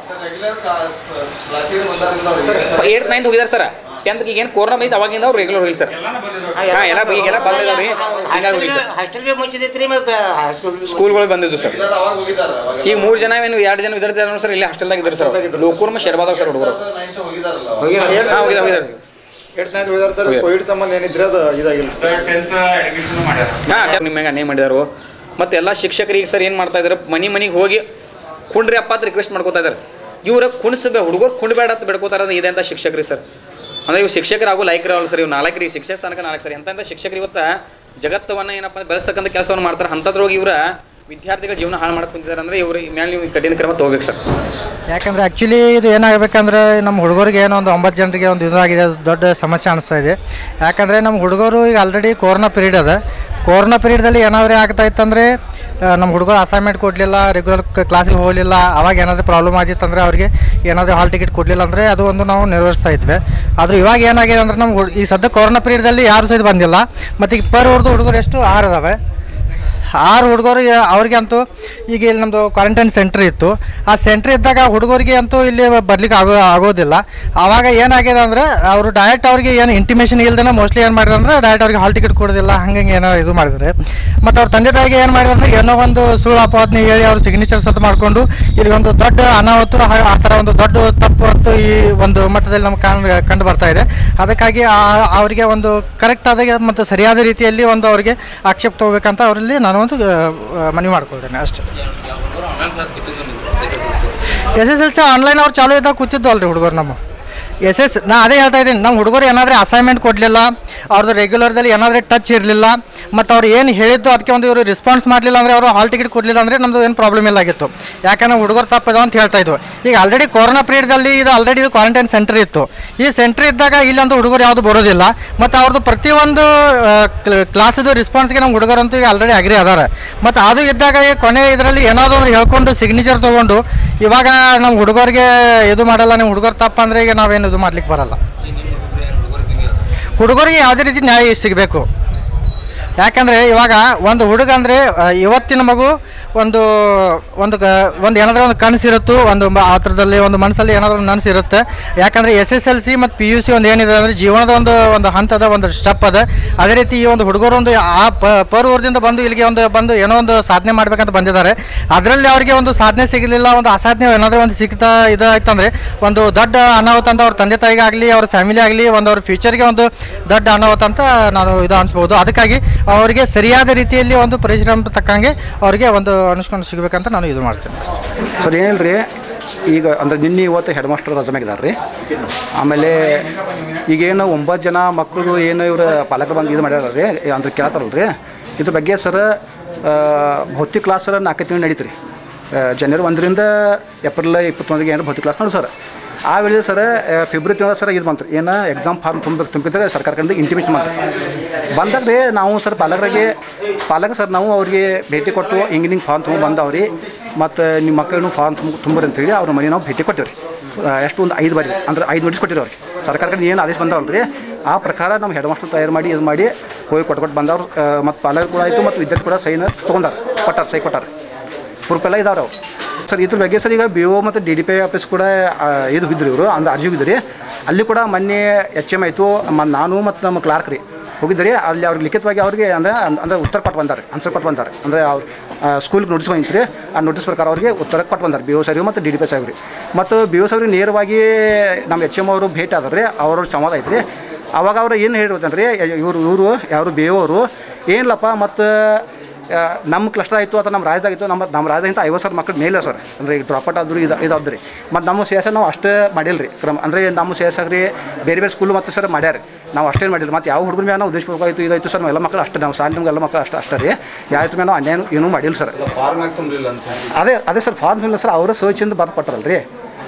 ಏಟ್ ನೈನ್ತ್ ಹೋಗಿದಾರೆ ಸರ್ ಟೆಂತ್ಗೆ ಈಗ ಏನು ಕೊರೋನಾ ಬಂದಿತ್ತು ಅವಾಗಿಂದ ಅವ್ರು ರೆಗ್ಯುಲರ್ ಹೋಗಿಲ್ಲ ಸರ್ ಹಾಂ ಎಲ್ಲ ಈಗೆಲ್ಲ ಬಂದಿದ್ದಾವೆ ರೀ ಹಿಂಗಾಗಿ ಹೋಗಿಲ್ಲ ಸರ್ ಹಾಸ್ಟೆಲ್ ಬಿ ಮುಚ್ಚಿದೈತ್ರಿ ಮತ್ತೆ ಸ್ಕೂಲ್ ಸ್ಕೂಲ್ಗಳು ಬಂದಿದ್ದು ಸರ್ ಈಗ ಮೂರು ಜನ ಏನು ಎರಡು ಜನ ವಿದ್ಯಾರ್ಥಿ ಸರ್ ಇಲ್ಲಿ ಹಾಸ್ಟೆಲ್ದಾಗ ಇದ್ದಾರೆ ಸರ್ ಲೋಕೂರ್ಮ ಶರ್ಬಾದಾಗ ಸರ್ ಹುಡುಗರು ಹಾಂ ಹೋಗಿದ್ದಾರೆ ಹೋಗಿದ್ದಾರೆ ಏಟ್ ನೈನ್ತ್ ಹೋಗಿದಾರೆ ಸರ್ ಕೋವಿಡ್ ಸಂಬಂಧ ಏನಿದ್ರೆ ಅದು ಇದಾಗಿಲ್ಲ ಸರ್ ಟೆಂತ್ ಅಡ್ಮಿಷನ್ ಮಾಡ್ಯಾರ ಹಾಂ ನಿಮಗೆ ನೇ ಮಾಡಿದಾರು ಮತ್ತು ಎಲ್ಲ ಶಿಕ್ಷಕರಿಗೆ ಸರ್ ಏನು ಮಾಡ್ತಾ ಇದ್ದಾರೆ ಮನೆ ಮನೆಗೆ ಹೋಗಿ ಕುಂಡ್ರಿ ಅಪ್ಪ ಅಂತ ರಿಕ್ವೆಸ್ಟ್ ಮಾಡ್ಕೋತಾ ಇದ್ದಾರೆ ಇವ್ರ ಕುಣಿಸ್ಬೇ ಹುಡುಗರು ಕುಂಡ್ಬೇಡ ಅಂತ ಬೇಡ್ಕೋತಾರ ಅಂದ್ರೆ ಇದೆ ಅಂತ ಶಿಕ್ಷಕರಿ ಸರ್ ಅಂದರೆ ಇವು ಶಿಕ್ಷಕರಾಗು ಲಾಯ್ಕರಲ್ಲ ಸರ್ ಇವು ನಾಲ್ಕರಿಗೆ ಶಿಕ್ಷಕ ಸ್ಥಾನಕ್ಕೆ ನಾಲ್ಕು ಸರ್ ಎಂಥ ಶಿಕ್ಷಕರು ಇವತ್ತು ಜಗತ್ತವನ್ನು ಏನಪ್ಪ ಅಂದ್ರೆ ಬೆಳೆಸ್ತಕ್ಕಂಥ ಕೆಲಸವನ್ನು ಮಾಡ್ತಾರೆ ಅಂಥದ್ರೊಳಗೆ ಇವರ ವಿದ್ಯಾರ್ಥಿಗಳ ಜೀವನ ಹಾಳು ಮಾಡ್ಕೊಂಡು ಕುಂತಿದ್ದಾರೆ ಅಂದರೆ ಇವ್ರ ಮೇಲೆ ನೀವು ಕಠಿಣ ಕ್ರಮ ತೊಗೋಬೇಕು ಸರ್ ಯಾಕಂದರೆ ಆ್ಯಕ್ಚುಲಿ ಇದು ಏನಾಗಬೇಕಂದ್ರೆ ನಮ್ಮ ಹುಡುಗರಿಗೆ ಏನೋ ಒಂದು ಒಂಬತ್ತು ಜನರಿಗೆ ಒಂದು ಇದಾಗಿದೆ ಅದು ದೊಡ್ಡ ಸಮಸ್ಯೆ ಅನಿಸ್ತಾ ಇದೆ ಯಾಕಂದರೆ ನಮ್ಮ ಹುಡುಗರು ಈಗ ಆಲ್ರೆಡಿ ಕೊರೋನಾ ಪೀರಿಯಡ್ ಅದ ಕೊರೋನಾ ಪೀರಿಯಡ್ದಲ್ಲಿ ಏನಾದರೂ ಆಗ್ತಾ ಇತ್ತಂದರೆ ನಮ್ಮ ಹುಡುಗರು ಅಸೈನ್ಮೆಂಟ್ ಕೊಡಲಿಲ್ಲ ರೆಗ್ಯುಲರ್ ಕ್ಲಾಸಿಗೆ ಹೋಗಲಿಲ್ಲ ಅವಾಗ ಏನಾದರೂ ಪ್ರಾಬ್ಲಮ್ ಆಗಿತ್ತಂದರೆ ಅವ್ರಿಗೆ ಏನಾದರೂ ಹಾಲ್ ಟಿಕೆಟ್ ಕೊಡಲಿಲ್ಲ ಅಂದರೆ ಅದು ಒಂದು ನಾವು ನಿರ್ವಹಿಸ್ತಾ ಇದ್ವಿ ಆದರೂ ಇವಾಗ ಏನಾಗಿದೆ ಅಂದರೆ ನಮ್ಮ ಹುಡ್- ಈ ಸದ್ಯ ಕೊರೋನಾ ಪೀರಿಯಡ್ದಲ್ಲಿ ಯಾರು ಸಹಿತ ಬಂದಿಲ್ಲ ಮತ್ತು ಈಗ ಪರ್ ಅವ್ರದ್ದು ಹುಡುಗರು ಎಷ್ಟು ಆರು ಅದಾವೆ ಆರು ಹುಡುಗರು ಅವ್ರಿಗೆ ಅಂತೂ ಈಗ ಇಲ್ಲಿ ನಮ್ಮದು ಕ್ವಾರಂಟೈನ್ ಸೆಂಟ್ರ್ ಇತ್ತು ಆ ಸೆಂಟ್ರ್ ಇದ್ದಾಗ ಹುಡುಗರಿಗೆ ಅಂತೂ ಇಲ್ಲಿ ಬರ್ಲಿಕ್ಕೆ ಆಗೋ ಆಗೋದಿಲ್ಲ ಆವಾಗ ಏನಾಗಿದೆ ಅಂದರೆ ಅವರು ಡೈರೆಕ್ಟ್ ಅವ್ರಿಗೆ ಏನು ಇಂಟಿಮೇಷನ್ ಇಲ್ದೇ ಮೋಸ್ಟ್ಲಿ ಏನು ಮಾಡಿದ್ರು ಅಂದರೆ ಡೈರೆಕ್ಟ್ ಅವ್ರಿಗೆ ಹಾಲ್ ಟಿಕೆಟ್ ಕೊಡೋದಿಲ್ಲ ಹಂಗೆ ಏನೋ ಇದು ಮಾಡಿದ್ರೆ ಮತ್ತು ಅವ್ರ ತಂದೆ ತಾಯಿಗೆ ಏನು ಮಾಡಿದ್ರು ಅಂದರೆ ಏನೋ ಒಂದು ಸುಳ್ಳು ಅಪವಾದನೆ ಹೇಳಿ ಅವ್ರ ಸಿಗ್ನೇಚರ್ಸ್ ಅಂತ ಮಾಡಿಕೊಂಡು ಇಲ್ಲಿ ಒಂದು ದೊಡ್ಡ ಅನಾಹುತ ಹ- ಆ ಥರ ಒಂದು ದೊಡ್ಡ ತಪ್ಪು ಅಂತೂ ಈ ಒಂದು ಮಟ್ಟದಲ್ಲಿ ನಮ್ಗೆ ಕಾಣ್ ಕಂಡು ಬರ್ತಾ ಇದೆ ಅದಕ್ಕಾಗಿ ಆ- ಅವರಿಗೆ ಒಂದು ಕರೆಕ್ಟ್ ಆದ ಮತ್ತು ಸರಿಯಾದ ರೀತಿಯಲ್ಲಿ ಒಂದು ಅವರಿಗೆ ಆಕ್ಷೇಪ ತಗೋಬೇಕಂತ ಅವರಲ್ಲಿ ನಾನು ಒಂದು ಆ, ಆ, ಮನವಿ ಮಾಡ್ಕೊಳ್ತೇನೆ ಅಷ್ಟೇ S S L C online ಅವ್ರು ಚಾಲೂ ಇದ್ದಾಗ ಕೂತಿದ್ದು ಅಲ್ರಿ ಹುಡುಗರು ನಮ್ಮ ಎಸ್ ಎಸ್ ನಾ ಅದೇ ಹೇಳ್ತಾ ಇದ್ದೀನಿ ನಮ್ಮ ಹುಡುಗರು ಏನಾದರೂ ಅಸೈನ್ಮೆಂಟ್ ಕೊಡಲಿಲ್ಲ ಅವ್ರದ್ದು ರೆಗ್ಯುಲರ್ದಲ್ಲಿ ಏನಾದರೂ ಟಚ್ ಇರಲಿಲ್ಲ ಮತ್ತು ಅವ್ರು ಏನು ಹೇಳಿದ್ದು ಅದಕ್ಕೆ ಒಂದು ಇವರು ರೆಸ್ಪಾನ್ಸ್ ಮಾಡಲಿಲ್ಲ ಅಂದರೆ ಅವರು ಹಾಲ್ ಟಿಕೆಟ್ ಕೊಡಲಿಲ್ಲ ಅಂದರೆ ನಮ್ಮದು ಏನು ಪ್ರಾಬ್ಲಮ್ ಇಲ್ಲ ಆಗಿತ್ತು ಯಾಕಂದ್ರೆ ಹುಡುಗರು ತಪ್ಪಿದಾವ ಅಂತ ಹೇಳ್ತಾ ಇದ್ವು ಈಗ ಆಲ್ರೆಡಿ ಕೊರೋನಾ ಪೀರಿಯಡ್ದಲ್ಲಿ ಇದು ಆಲ್ರೆಡಿ ಇದು ಕ್ವಾರಂಟೈನ್ ಸೆಂಟರ್ ಇತ್ತು ಈ ಸೆಂಟರ್ ಇದ್ದಾಗ ಇಲ್ಲಂತೂ ಹುಡುಗರು ಯಾವುದು ಬರೋದಿಲ್ಲ ಮತ್ತು ಅವ್ರದ್ದು ಪ್ರತಿಯೊಂದು ಕ್ಲಾಸದು ರೆಸ್ಪಾನ್ಸ್ಗೆ ನಮ್ಮ ಹುಡುಗರಂತೂ ಈಗ ಆಲ್ರೆಡಿ ಅಗ್ರಿ ಅದಾರೆ ಮತ್ತು ಅದು ಇದ್ದಾಗ ಈ ಕೊನೆ ಇದರಲ್ಲಿ ಏನಾದರೂ ಒಂದು ಹೇಳ್ಕೊಂಡು ಸಿಗ್ನೇಚರ್ ತೊಗೊಂಡು ಇವಾಗ ನಮ್ಮ ಹುಡುಗರಿಗೆ ಇದು ಮಾಡಲ್ಲ ನಿಮ್ಮ ಹುಡುಗರು ತಪ್ಪ ಅಂದರೆ ಈಗ ನಾವೇನು ಇದು ಮಾಡ್ಲಿಕ್ಕೆ ಬರಲ್ಲ ಹುಡುಗರಿಗೆ ಯಾವುದೇ ರೀತಿ ನ್ಯಾಯ ಸಿಗಬೇಕು ಯಾಕಂದರೆ ಇವಾಗ ಒಂದು ಹುಡುಗ ಅಂದರೆ ಇವತ್ತಿನ ಮಗು ಒಂದು ಒಂದು ಕ ಒಂದು ಏನಾದರೂ ಒಂದು ಕನಸಿರುತ್ತು ಒಂದು ಮ- ಆ ಥರದಲ್ಲಿ ಒಂದು ಮನಸ್ಸಲ್ಲಿ ಏನಾದರೂ ಒಂದು ಕನಸು ಇರುತ್ತೆ ಯಾಕಂದರೆ ಎಸ್ ಎಸ್ ಎಲ್ ಸಿ ಮತ್ತು ಪಿ ಯು ಸಿ ಒಂದು ಏನಿದೆ ಅಂದರೆ ಜೀವನದ ಒಂದು ಒಂದು ಹಂತದ ಒಂದು ಸ್ಟೆಪ್ ಅದ ಅದೇ ರೀತಿ ಈ ಒಂದು ಹುಡುಗರು ಒಂದು ಆ ಪ ಪರ್ ಊರದಿಂದ ಬಂದು ಇಲ್ಲಿಗೆ ಒಂದು ಬಂದು ಏನೋ ಒಂದು ಸಾಧನೆ ಮಾಡ್ಬೇಕಂತ ಬಂದಿದ್ದಾರೆ ಅದರಲ್ಲಿ ಅವರಿಗೆ ಒಂದು ಸಾಧನೆ ಸಿಗಲಿಲ್ಲ ಒಂದು ಅಸಾಧನೆ ಏನಾದರೂ ಒಂದು ಸಿಗ್ತಾ ಇದಾಯ್ತಂದರೆ ಒಂದು ದೊಡ್ಡ ಅನಾಹುತ ಅಂತ ಅವ್ರ ತಂದೆ ತಾಯಿಗಾಗಲಿ ಅವ್ರ ಫ್ಯಾಮಿಲಿ ಆಗಲಿ ಒಂದು ಅವ್ರ ಫ್ಯೂಚರ್ಗೆ ಒಂದು ದೊಡ್ಡ ಅನಾಹುತ ಅಂತ ನಾನು ಇದು ಅನಿಸ್ಬೋದು ಅದಕ್ಕಾಗಿ ಅವರಿಗೆ ಸರಿಯಾದ ರೀತಿಯಲ್ಲಿ ಒಂದು ಪರಿಶ್ರಮ ತಕ್ಕಂಗೆ ಅವರಿಗೆ ಒಂದು ಅನಿಸ್ಕೊಂಡು ಸಿಗಬೇಕಂತ ನಾನು ಇದು ಮಾಡ್ತೇನೆ ಸರ್ ಏನಿಲ್ಲ ರೀ ಈಗ ಅಂದ್ರೆ ನಿನ್ನೆ ಇವತ್ತು ಹೆಡ್ ಮಾಸ್ಟರ್ ರಜೆ ಮ್ಯಾಗಿದ್ದಾರೆ ರೀ ಆಮೇಲೆ ಈಗೇನು ಒಂಬತ್ತು ಜನ ಮಕ್ಕಳು ಏನು ಇವ್ರ ಪಾಲಕರು ಬಂದು ಇದು ಮಾಡ್ಯಾರ ರೀ ಅಂದ್ರೆ ಕೇಳ್ತಾರಲ್ಲ ರೀ ಇದ್ರ ಬಗ್ಗೆ ಸರ್ ಭೌತಿಕ ಕ್ಲಾಸ್ ಸರ್ ನಾಲ್ಕು ತಿಂಗಳು ನಡೀತು ರೀ ಜನವರಿ ಒಂದರಿಂದ ಏಪ್ರಿಲ್ ಇಪ್ಪತ್ತೊಂದರಿಗೆ ಏನು ಭೌತಿಕ ಕ್ಲಾಸ್ ನೋಡಿ ಸರ್ ಆ ವೇಳೆ ಸರ್ ಫೆಬ್ರವರಿ ತಿಂಗಳ ಸರ್ ಇದು ಬಂತು ಏನು ಎಕ್ಸಾಮ್ ಫಾರ್ಮ್ ತುಂಬಬೇಕು ತುಂಬಿದ್ರೆ ಸರ್ಕಾರ ಕಡೆಯಿಂದ ಇಂಟಿಮೇಷನ್ ಮಾಡ್ತಾರೆ ಬಂದಾಗ ರೀ ನಾವು ಸರ್ ಪಾಲಕರಿಗೆ ಪಾಲಕ ಸರ್ ನಾವು ಅವ್ರಿಗೆ ಭೇಟಿ ಕೊಟ್ಟು ಹಿಂಗೆ ಹಿಂಗೆ ಫಾರ್ಮ್ ತುಂಬ ಬಂದವ್ರಿ ಮತ್ತು ನಿಮ್ಮ ಮಕ್ಕಳನ್ನು ಫಾರ್ಮ್ ತುಂಬ ತುಂಬ್ರಿ ಅಂತೇಳಿ ಅವ್ರ ಮನೆ ನಾವು ಭೇಟಿ ಕೊಟ್ಟಿವಿ ರೀ ಎಷ್ಟು ಒಂದು ಐದು ಬಾರಿ ಅಂದ್ರೆ ಐದು ನೋಟಿಸ್ ಕೊಟ್ಟಿರಿ ಅವ್ರಿಗೆ ಸರ್ಕಾರ ಕಡೆ ಏನು ಆದೇಶ ಬಂದವಲ್ಲ ರೀ ಆ ಪ್ರಕಾರ ನಮ್ಮ ಹೆಡ್ ಮಾಸ್ಟರ್ ತಯಾರು ಮಾಡಿ ಇದು ಮಾಡಿ ಹೋಗಿ ಕೊಟ್ಟು ಕೊಟ್ಟು ಬಂದವ್ರು ಮತ್ತು ಪಾಲಕರು ಕೂಡ ಆಯಿತು ಮತ್ತು ವಿದ್ಯಾರ್ಥಿ ಕೂಡ ಸೈನ ತೊಗೊಂಡಾರ ಕೊಟ್ಟಾರ ಸೈ ಕೊಟ್ಟಾರ ಪ್ರೂಫ್ ಎಲ್ಲ ಇದಾವ್ರಿ ಅವು ಸರ್ ಇದ್ರ ಬಗ್ಗೆ ಸರ್ ಈಗ ಬಿ ಒ ಮತ್ತು ಡಿ ಡಿ ಪಿ ಆಫೀಸ್ ಕೂಡ ಆ, ಇದು ಹೋಗಿದ್ರಿ ಇವರು ಅಂದ್ರೆ ಅರ್ಜಿ ಹೋಗಿದ್ರಿ ಅಲ್ಲಿ ಕೂಡ ಮೊನ್ನೆ ಎಚ್ ಎಮ್ ಆಯಿತು ಮ ನಾನು ಮತ್ತು ನಮ್ಮ ಕ್ಲಾರ್ಕ್ ರೀ ಹೋಗಿದ್ರಿ ಅಲ್ಲಿ ಅವ್ರಿಗೆ ಲಿಖಿತವಾಗಿ ಅವ್ರಿಗೆ ಅಂದರೆ ಅಂದ್ರೆ ಉತ್ತರ ಕೊಟ್ಟು ಬಂದಾರೆ ಆನ್ಸರ್ ಕೊಟ್ಟು ಬಂದಾರೆ ಅಂದರೆ ಅವ್ರು ಸ್ಕೂಲ್ಗೆ ನೋಟಿಸ್ ಬಂದಿತ್ತು ರೀ ಆ ನೋಟಿಸ್ ಪ್ರಕಾರ ಅವ್ರಿಗೆ ಉತ್ತರ ಕೊಟ್ಟು ಬಂದಾರೆ ಬಿ ಒ ಸಾಹೇಬ್ರಿಗೆ ಮತ್ತು ಡಿ ಡಿ ಪಿ ಸಾಹೇಬ್ರಿ ಮತ್ತು ಬಿ ಒ ಸಾಹೇಬ್ರಿಗೆ ನೇರವಾಗಿ ನಮ್ಮ ಎಚ್ ಎಮ್ ಅವರು ಭೇಟಿ ಆದ್ರೆ ರೀ ಅವ್ರ ಸಂವಾದ ಐತೆ ರೀ ಅವಾಗ ಅವ್ರು ಏನು ಹೇಳಿರ್ತಾನೆ ರೀ ಇವರು ಇವರು ಯಾರು ಬಿ ಒ ಅವರು ಏನಿಲ್ಲಪ್ಪ ಮತ್ತು ಆ, ನಮ್ಮ ಕ್ಲಸ್ಟರ್ ಆಯಿತು ಅಥವಾ ನಮ್ಮ ರಾಜ್ಯದಾಗಿತ್ತು ನಮ್ಮ ನಮ್ಮ ರಾಜ್ಯದಿಂದ ಐವತ್ತು ಸಾವಿರ ಮಕ್ಕಳು ಮೇಲೆ ಸರ್ ಅಂದರೆ ಈಗ ಡ್ರಾಪೌಟ್ ಆದ್ರು ಇದು ಇದಾವ್ದು ರೀ ಮತ್ತು ನಮ್ಮ ಸಿ ಎಸ್ ನಾವು ಅಷ್ಟೇ ಮಾಡಿಲ್ಲ ರೀ ಕ್ರಮ ಅಂದರೆ ನಮ್ಮ ಸಿ ಎಸ್ ರೀ ಬೇರೆ ಬೇರೆ ಸ್ಕೂಲ್ ಮತ್ತು ಸರ್ ಮಾಡ್ಯಾರ ನಾವು ಅಷ್ಟೇ ಮಾಡಿಲ್ಲ ಮತ್ತು ಯಾವ ಹುಡುಗರ ಮೇಲೆ ನಾವು ಉದ್ದೇಶಪೂರ್ವಕ ಇದಾಯಿತು ಸರ್ ಎಲ್ಲ ಮಕ್ಕಳು ಅಷ್ಟೇ ನಾವು ಸಾಲಿ ನಮ್ಗೆ ಎಲ್ಲ ಮಕ್ಕಳು ಅಷ್ಟೇ ಅಷ್ಟೇ ರೀ ಯಾವ್ದು ಮೇಲೆ ನಾವು ಅನ್ಯಾಯ ಏನೂ ಮಾಡಿಲ್ಲ ಸರ್ ಫಾರ್ಮ್ ತುಂಬಿಲ್ಲ ಅಂತ ಅದೇ ಅದೇ ಸರ್ ಫಾರ್ಮ್ ಇಲ್ಲ ಸರ್ ಅವರ ಸೋಚಿಂದ ಬರ್ದು ಕೊಟ್ಟಾರಲ್ಲ ರೀ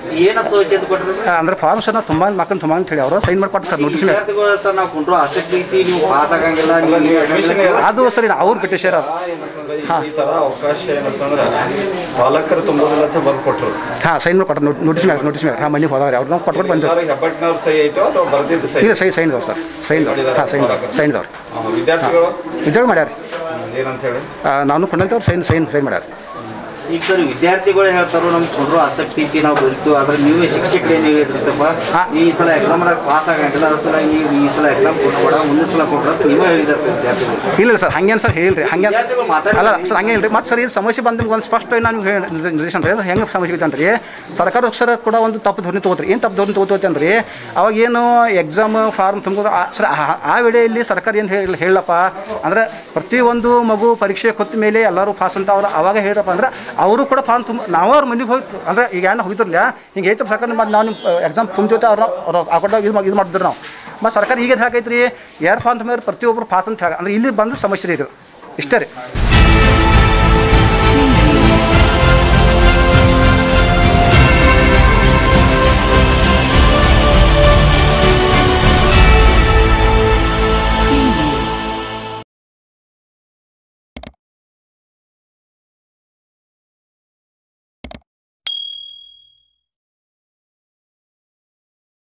ಏನ ಸೋಚ್ ಕೊಟ್ರಿ ಅಂದ್ರೆ ಫಾರ್ಮ್ ಸರ್ ನಾವು ತುಂಬ ಮಕ್ಕಳು ತುಂಬ ಅಂತ ಹೇಳಿ ಅವರು ಸೈನ್ ಮಾಡಿ ಕೊಟ್ಟು ಸರ್ ನೋಟಿಸ್ ಮೇಲೆ ವಿದ್ಯಾರ್ಥಿಗಳು ಹತ್ರ ನಾವು ಕುಂಡ್ರು ಆಸಕ್ತಿ ಐತಿ ನೀವು ಪಾಸ್ ಆಗಂಗಿಲ್ಲ ನೀವು admission ಅದು ಸರಿ ಅವ್ರು ಬಿಟ್ಟು ಅದು ಈ ತರ ಅವಕಾಶ ಏನಂತಂದ್ರೆ ಪಾಲಕರು ತುಂಬೋದಿಲ್ಲ ಅಂತ ಬರ್ದು ಕೊಟ್ರು ಹಾಂ ಸೈನ್ ಮಾಡಿ ಕೊಟ್ಟು ನೋಟಿಸ್ ಮೇಲೆ ನೋಟಿಸ್ ಮೇಲೆ ಹಾಂ ಮನೆಗೆ ಹೋದವ್ರು ಅವ್ರು ನಾವು ಕೊಟ್ಬಿಟ್ಟು ಬಂದು ಹೆಬ್ಬಟ್ಟಿನವ್ರ ಸಹಿ ಐತೋ ಅಥವಾ ಬರ್ದಿದ್ದು ಸಹಿ ಇಲ್ಲ ಸೈನ್ ಸೈನ್ ಇದಾವೆ ಸರ್ ಸೈನ್ ಹಾಂ ಸೈನ್ ಸೈನ್ ಇದಾವೆ ಆ, ವಿದ್ಯಾರ್ಥಿಗಳು ವಿದ್ಯಾರ್ಥಿ ಮಾಡ್ಯಾರ ಏನಂತ ಹೇಳಿ ನಾನು ಕೊಂಡಂತವ್ರು ಸೈನ್ ಸೈನ್ ಸೈನ್ ಮಾಡ್ಯಾರ ಈಗ ಸರ್ ವಿದ್ಯಾರ್ಥಿಗಳು ಹೇಳ್ತಾರೋ ನಮ್ಗೆ ಕುಂಡ್ರು ಆಸಕ್ತಿ ಐತಿ ನಾವು ಬರೀತು ಆದ್ರೆ ನೀವೇ ಶಿಕ್ಷಕರು ಏನು ಹೇಳಿರ್ತಪ್ಪ ಈ ಸಲ ಎಕ್ಸಾಮ್ ಪಾಸ್ ಆಗಂಗಿಲ್ಲ ಅದ್ರ ಸಲ ನೀವು ಈ ಸಲ ಎಕ್ಸಾಮ್ ಕೊಡಬೇಡ ಮುಂದಿನ ಸಲ ಕೊಡ್ರ ಅಂತ ನೀವೇ ಹೇಳಿದಾರೆ ವಿದ್ಯಾರ್ಥಿಗಳು ಇಲ್ಲ ಇಲ್ಲ ಸರ್ ಹಂಗೇನು ಸರ್ ಹೇಳಿರಿ ಹಂಗೆ ವಿದ್ಯಾರ್ಥಿಗಳು ಮಾತಾಡಿ ಅಲ್ಲ ಸರ್ ಹಂಗೆ ಇಲ್ರಿ ಮತ್ತು ಸರ್ ಇದು ಸಮಸ್ಯೆ ಬಂದ ಒಂದು ಸ್ಪಷ್ಟ ನಾನು ನಿರ್ದೇಶನ ರೀ ಹೆಂಗೆ ಸಮಸ್ಯೆ ಐತೆ ಅಂದ್ರೆ ಸರ್ಕಾರ ಸರ್ ಕೂಡ ಒಂದು ತಪ್ಪು ಧ್ವನಿ ತಗೋತ್ರಿ ಏನು ತಪ್ಪು ಧ್ವನಿ ತಗೋತೈತೆ ಅಂದ್ರೆ ಅವಾಗ ಏನು ಎಕ್ಸಾಮ್ ಫಾರ್ಮ್ ತುಂಬೋದು ಸರ್ ಆ- ಆ ವೇಳೆಯಲ್ಲಿ ಸರ್ಕಾರ ಏನು ಹೇಳಿ ಹೇಳಪ್ಪ ಅಂದ್ರೆ ಪ್ರತಿಯೊಂದು ಮಗು ಪರೀಕ್ಷೆ ಕೊತ್ತ ಮೇಲೆ ಎಲ್ಲರೂ ಪಾಸ್ ಅಂತ ಅವ್ರು ಅವಾಗ ಹೇಳ್ರಪ್ಪ ಅಂದ್ರೆ ಅವರು ಕೂಡ ಫಾರ್ಮ್ ತುಂಬ ನಾವು ಅವ್ರ ಮನೆಗೆ ಹೋಗಿ ಅಂದ್ರೆ ಈಗ ಏನು ಹೋಗಿದ್ರಲ್ಲ ಹಿಂಗೆ ಹೆಚ್ಚು ಸರ್ಕಾರ ಮತ್ತು ನಾನು ಎಕ್ಸಾಮ್ ತುಂಬ ಜೊತೆ ಅವ್ರ ಅವ್ರು ಹಾಕೊಂಡು ಇದು ಮಾಡಿ- ಇದು ಮಾಡಿದ್ರು ನಾವು ಮತ್ತು ಸರ್ಕಾರ ಈಗ ಹಾಕೈತ್ರಿ ಯಾರು ಫಾರ್ಮ್ ತುಂಬ ಪ್ರತಿಯೊಬ್ಬರು ಪಾಸ್ ಅಂತ ಹೇಳಿ ಅಂದ್ರೆ ಇಲ್ಲಿ ಬಂದು ಸಮಸ್ಯೆ ರೀ ಇದು ಇಷ್ಟೇ ರೀ